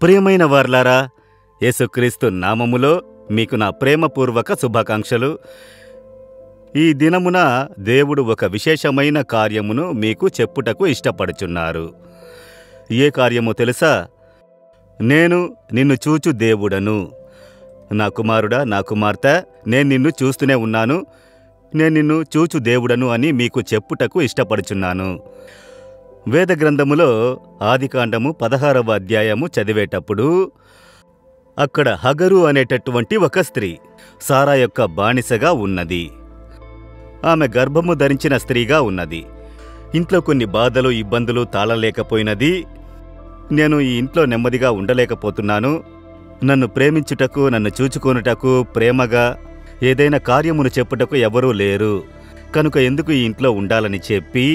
ప్రియమైన వార్లారా యేసుక్రీస్తు నామములో మీకు నా ప్రేమపూర్వక శుభాకాంక్షలు ఈ దినమున దేవుడు ఒక విశేషమైన కార్యమును మీకు చెప్పుటకు ఇష్టపడుచున్నారు ఏ కార్యమో తెలుసా నేను నిన్ను చూచు దేవుడను నా కుమారుడా నా కుమార్తె నేను నిన్ను చూస్తూనే ఉన్నాను నేను నిన్ను చూచు దేవుడను అని మీకు చెప్పుటకు ఇష్టపడుచున్నాను వేద గ్రంథములో ఆదికాండము పదహారవ అధ్యాయము చదివేటప్పుడు అక్కడ హగరు అనేటటువంటి ఒక స్త్రీ సారా యొక్క బానిసగా ఉన్నది ఆమె గర్భము ధరించిన స్త్రీగా ఉన్నది ఇంట్లో కొన్ని బాధలు ఇబ్బందులు తాళలేకపోయినది నేను ఈ ఇంట్లో నెమ్మదిగా ఉండలేకపోతున్నాను నన్ను ప్రేమించుటకు నన్ను చూచుకొనుటకు ప్రేమగా ఏదైనా కార్యమును చెప్పుటకు ఎవరూ లేరు కనుక ఎందుకు ఈ ఇంట్లో ఉండాలని చెప్పి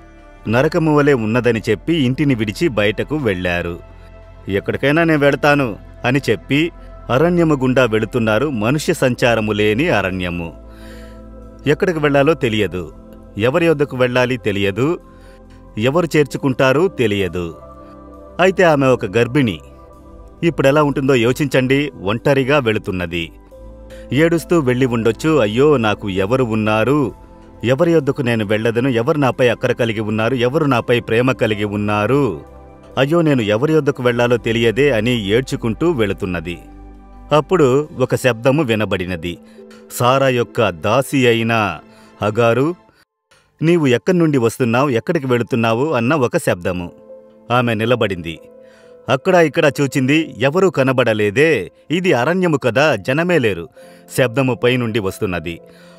నరకము వలె ఉన్నదని చెప్పి ఇంటిని విడిచి బయటకు వెళ్ళారు ఎక్కడికైనా నేను వెడతాను అని చెప్పి అరణ్యము గుండా వెళుతున్నారు మనుష్య సంచారము లేని అరణ్యము ఎక్కడికి వెళ్ళాలో తెలియదు ఎవరి వద్దకు వెళ్ళాలి తెలియదు ఎవరు చేర్చుకుంటారో తెలియదు అయితే ఆమె ఒక గర్భిణి ఇప్పుడెలా ఉంటుందో యోచించండి ఒంటరిగా వెళుతున్నది ఏడుస్తూ వెళ్ళి ఉండొచ్చు అయ్యో నాకు ఎవరు ఉన్నారు ఎవరి యొద్దకు నేను వెళ్ళదను ఎవరు నాపై అక్కర కలిగి ఉన్నారు ఎవరు నాపై ప్రేమ కలిగి ఉన్నారు అయ్యో నేను ఎవరి యొద్దకు వెళ్ళాలో తెలియదే అని ఏడ్చుకుంటూ వెళుతున్నది అప్పుడు ఒక శబ్దము వినబడినది సారా యొక్క దాసి అయిన హగారు నీవు ఎక్కడి నుండి వస్తున్నావు ఎక్కడికి వెళుతున్నావు అన్న ఒక శబ్దము ఆమె నిలబడింది అక్కడ ఇక్కడ చూచింది ఎవరూ కనబడలేదే ఇది అరణ్యము కదా జనమే లేరు శబ్దము పైనుండి వస్తున్నది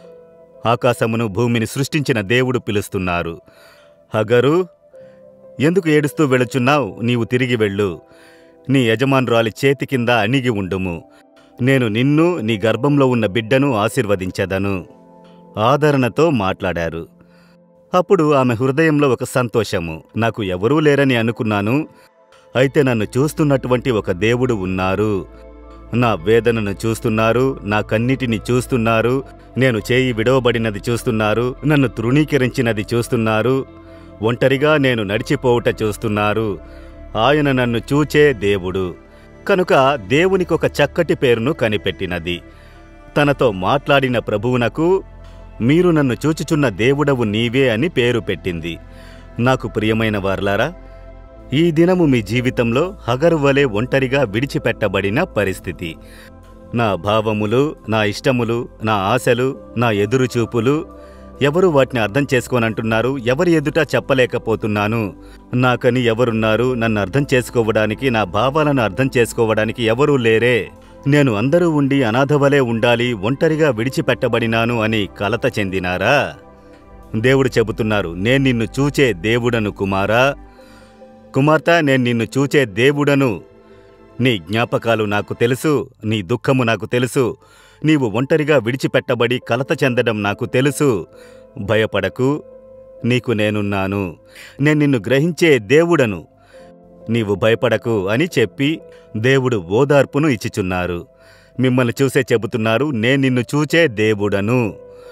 ఆకాశమును భూమిని సృష్టించిన దేవుడు పిలుస్తున్నారు హగరు ఎందుకు ఏడుస్తూ వెళుచున్నావు నీవు తిరిగి వెళ్ళు నీ యజమానురాలి చేతి కింద అణిగి ఉండుము నేను నిన్ను నీ గర్భంలో ఉన్న బిడ్డను ఆశీర్వదించెదను ఆదరణతో మాట్లాడారు అప్పుడు ఆమె హృదయంలో ఒక సంతోషము నాకు ఎవరూ లేరని అనుకున్నాను అయితే నన్ను చూస్తున్నటువంటి ఒక దేవుడు ఉన్నారు నా వేదనను చూస్తున్నారు నా కన్నిటిని చూస్తున్నారు నేను చేయి విడవబడినది చూస్తున్నారు నన్ను తృణీకరించినది చూస్తున్నారు ఒంటరిగా నేను నడిచిపోవుట చూస్తున్నారు ఆయన నన్ను చూచే దేవుడు కనుక దేవునికొక చక్కటి పేరును కనిపెట్టినది తనతో మాట్లాడిన ప్రభువునకు మీరు నన్ను చూచుచున్న దేవుడవు నీవే అని పేరు పెట్టింది నాకు ప్రియమైన వార్లారా ఈ దినము మీ జీవితంలో హగరు వలె ఒంటరిగా విడిచిపెట్టబడిన పరిస్థితి నా భావములు నా ఇష్టములు నా ఆశలు నా ఎదురుచూపులు ఎవరు వాటిని అర్థం చేసుకోనంటున్నారు ఎవరి ఎదుట చెప్పలేకపోతున్నాను నాకని ఎవరున్నారు నన్ను అర్థం చేసుకోవడానికి నా భావాలను అర్థం చేసుకోవడానికి ఎవరూ లేరే నేను అందరూ ఉండి అనాథవలే ఉండాలి ఒంటరిగా విడిచిపెట్టబడినాను అని కలత చెందినారా దేవుడు చెబుతున్నారు నేను నిన్ను చూచే దేవుడను కుమారా కుమార్తె నేను నిన్ను చూచే దేవుడను నీ జ్ఞాపకాలు నాకు తెలుసు నీ దుఃఖము నాకు తెలుసు నీవు ఒంటరిగా విడిచిపెట్టబడి కలత చెందడం నాకు తెలుసు భయపడకు నీకు నేనున్నాను నేను నిన్ను గ్రహించే దేవుడను నీవు భయపడకు అని చెప్పి దేవుడు ఓదార్పును ఇచ్చిచున్నారు మిమ్మల్ని చూసే చెబుతున్నారు నేను నిన్ను చూచే దేవుడను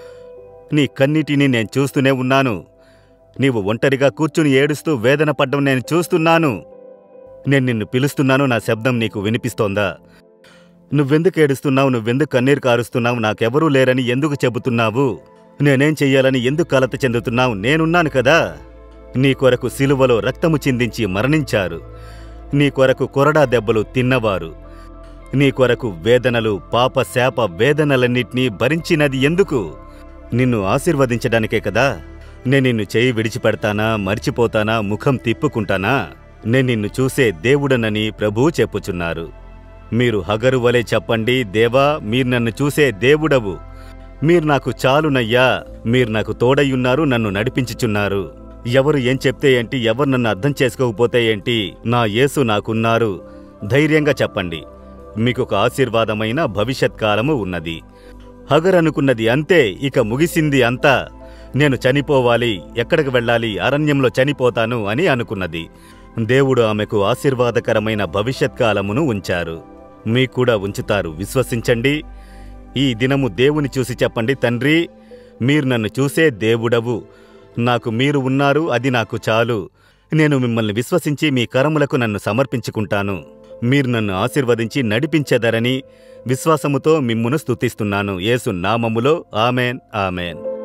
నీ కన్నిటిని నేను చూస్తూనే ఉన్నాను నీవు ఒంటరిగా కూర్చుని ఏడుస్తూ వేదన పడ్డం నేను చూస్తున్నాను నేను నిన్ను పిలుస్తున్నాను నా శబ్దం నీకు వినిపిస్తోందా నువ్వెందుకు ఏడుస్తున్నావు నువ్వెందుకు కన్నీరు కారుస్తున్నావు నాకెవరూ లేరని ఎందుకు చెబుతున్నావు నేనేం చెయ్యాలని ఎందుకు కలత చెందుతున్నావు నేనున్నాను కదా నీ కొరకు సిలువలో రక్తము చిందించి మరణించారు నీ కొరకు కొరడా దెబ్బలు తిన్నవారు నీ కొరకు వేదనలు పాప శాప వేదనలన్నిటినీ భరించినది ఎందుకు నిన్ను ఆశీర్వదించడానికే కదా నేను నిన్ను చేయి విడిచిపెడతానా మర్చిపోతానా ముఖం తిప్పుకుంటానా నేను నిన్ను చూసే దేవుడనని ప్రభువు చెప్పుచున్నారు మీరు హగరు వలె చెప్పండి దేవా మీరు నన్ను చూసే దేవుడవు మీరు నాకు చాలునయ్యా మీరు నాకు తోడయ్యున్నారు నన్ను నడిపించుచున్నారు ఎవరు ఏం చెప్తే ఏంటి ఎవరు నన్ను అర్థం చేసుకోకపోతే ఏంటి నా యేసు నాకున్నారు ధైర్యంగా చెప్పండి మీకొక ఆశీర్వాదమైన భవిష్యత్ కాలము ఉన్నది హగర్ అనుకున్నది అంతే ఇక ముగిసింది అంతా నేను చనిపోవాలి ఎక్కడికి వెళ్ళాలి అరణ్యంలో చనిపోతాను అని అనుకున్నది దేవుడు ఆమెకు ఆశీర్వాదకరమైన భవిష్యత్ కాలమును ఉంచారు మీకు కూడా ఉంచుతారు విశ్వసించండి ఈ దినము దేవుని చూసి చెప్పండి తండ్రి మీరు నన్ను చూసే దేవుడవు నాకు మీరు ఉన్నారు అది నాకు చాలు నేను మిమ్మల్ని విశ్వసించి మీ కరములకు నన్ను సమర్పించుకుంటాను మీరు నన్ను ఆశీర్వదించి నడిపించెదరని విశ్వాసముతో మిమ్మును స్తుతిస్తున్నాను యేసు నామములో ఆమెన్ ఆమెన్